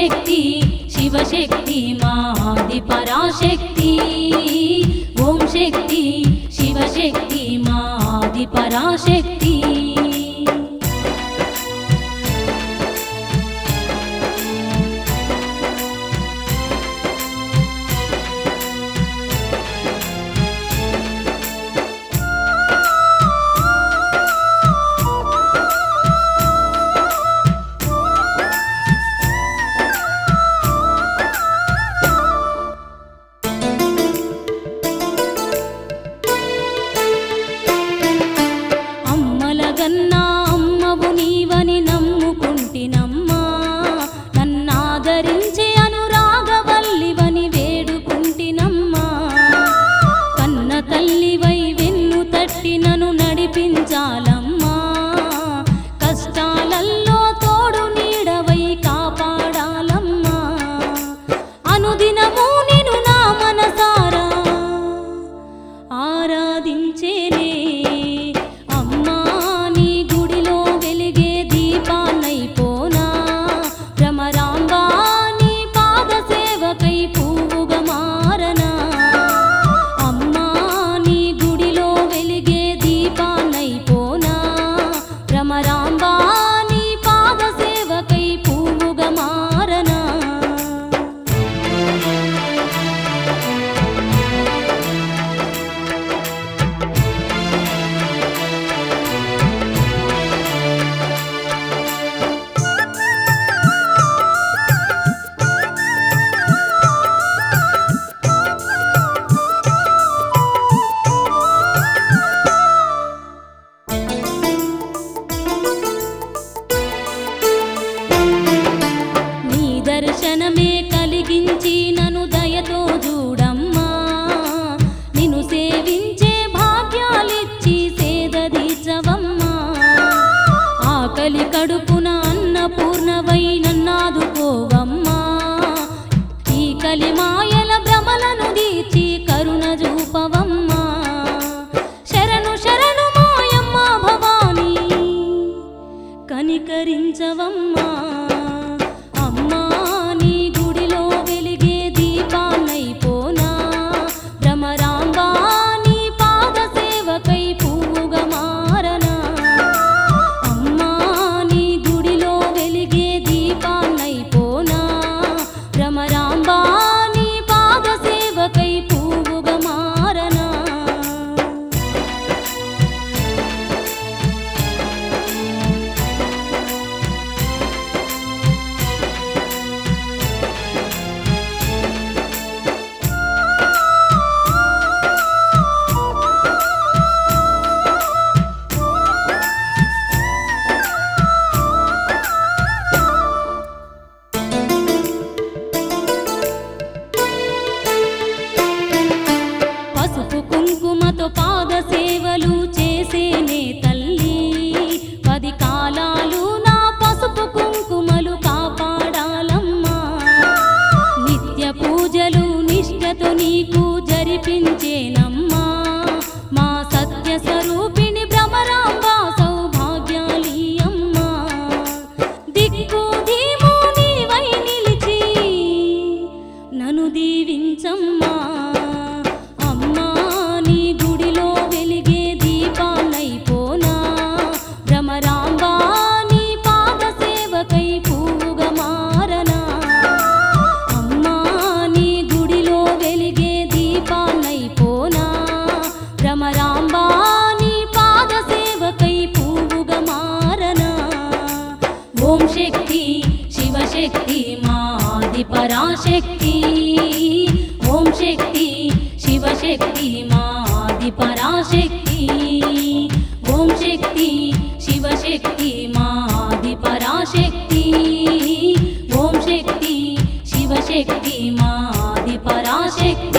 శక్తి శివశక్తి మాది పరాశక్తి ఓం శక్తి శివశక్తి మాది పరాశక్తి అమ్మల గన్నా అమ్మవు నీవని నమ్ముకుంటినమ్మా నన్నాదరించే అనురాగవల్లివని వేడుకుంటినమ్మా కన్న తల్లివై వెన్ను తట్టి నన్ను నడిపించాలమ్మా కష్టాలల్లో తోడు నీడవై కాపాడాలమ్మా అనుదినము నిన్ను నా మనసారా ఆరాధించేనే అమ్మా నీ గుడిలో వెలిగే దీపాన్నైపోనా భ్రమరాంబా నీ పాద సేవకై పువ్వుగా మారనా అమ్మా నీ గుడిలో వెలిగే దీపాన్నైపోనా భ్రమరాంబా నీ పాద సేవకై పువ్వుగా మారనా నీ దర్శనమే కలిగించి నన్ను దయతో చూడమ్మా నిన్ను సేవించే భాగ్యాలిచ్చి సేదదీచవమ్మా ఆకలి కడుపున అన్నపూర్ణవై నన్నాదుకోవమ్మా ఈ కలిమాయల భ్రమలను దీచి కరుణ చూపవమ్మా శరణు శరణు మాయమ్మ భవానీ కనికరించవమ్మా అమ్మా నీ గుడిలో వెలిగే దీపాన్నైపోనా భ్రమరాంబా నీ పాద సేవకై పువ్వుగా మారనా అమ్మా నీ గుడిలో వెలిగే దీపాన్నైపోనా భ్రమరాంబా నీ పాద సేవకై పువ్వుగా మారనా పసుపు కుంకుమతో పాద సేవలు చేసేనే తల్లి పది కాలాలు నా పసుపు కుంకుమలు కాపాడాలమ్మా నిత్య పూజలు నిష్ఠతో నీకు జరిపించేనమ్మా మా సత్య స్వరూపిణి భ్రమరాంబా సౌభాగ్యాలి అమ్మా దిక్కు ధీము నీవై నిలిచి నన్ను దీవించమ్మా అమ్మా నీ గుడిలో వెలిగే దీపాన్నైపోనా భ్రమరాంబా నీ పాద సేవకై పువ్వుగా మారనా అమ్మా నీ గుడిలో వెలిగే దీపాన్నైపోనా భ్రమరాంబా నీ పాద సేవకై పువ్వుగా మారనా ఓం శక్తి శివశక్తి మాది పరాశక్తి ఓం శక్తి శివశక్తి మాది పరాశక్తి ఓం శక్తి శివశక్తి మాది పరాశక్తి ఓం శక్తి శివశక్తి మాది పరాశక్తి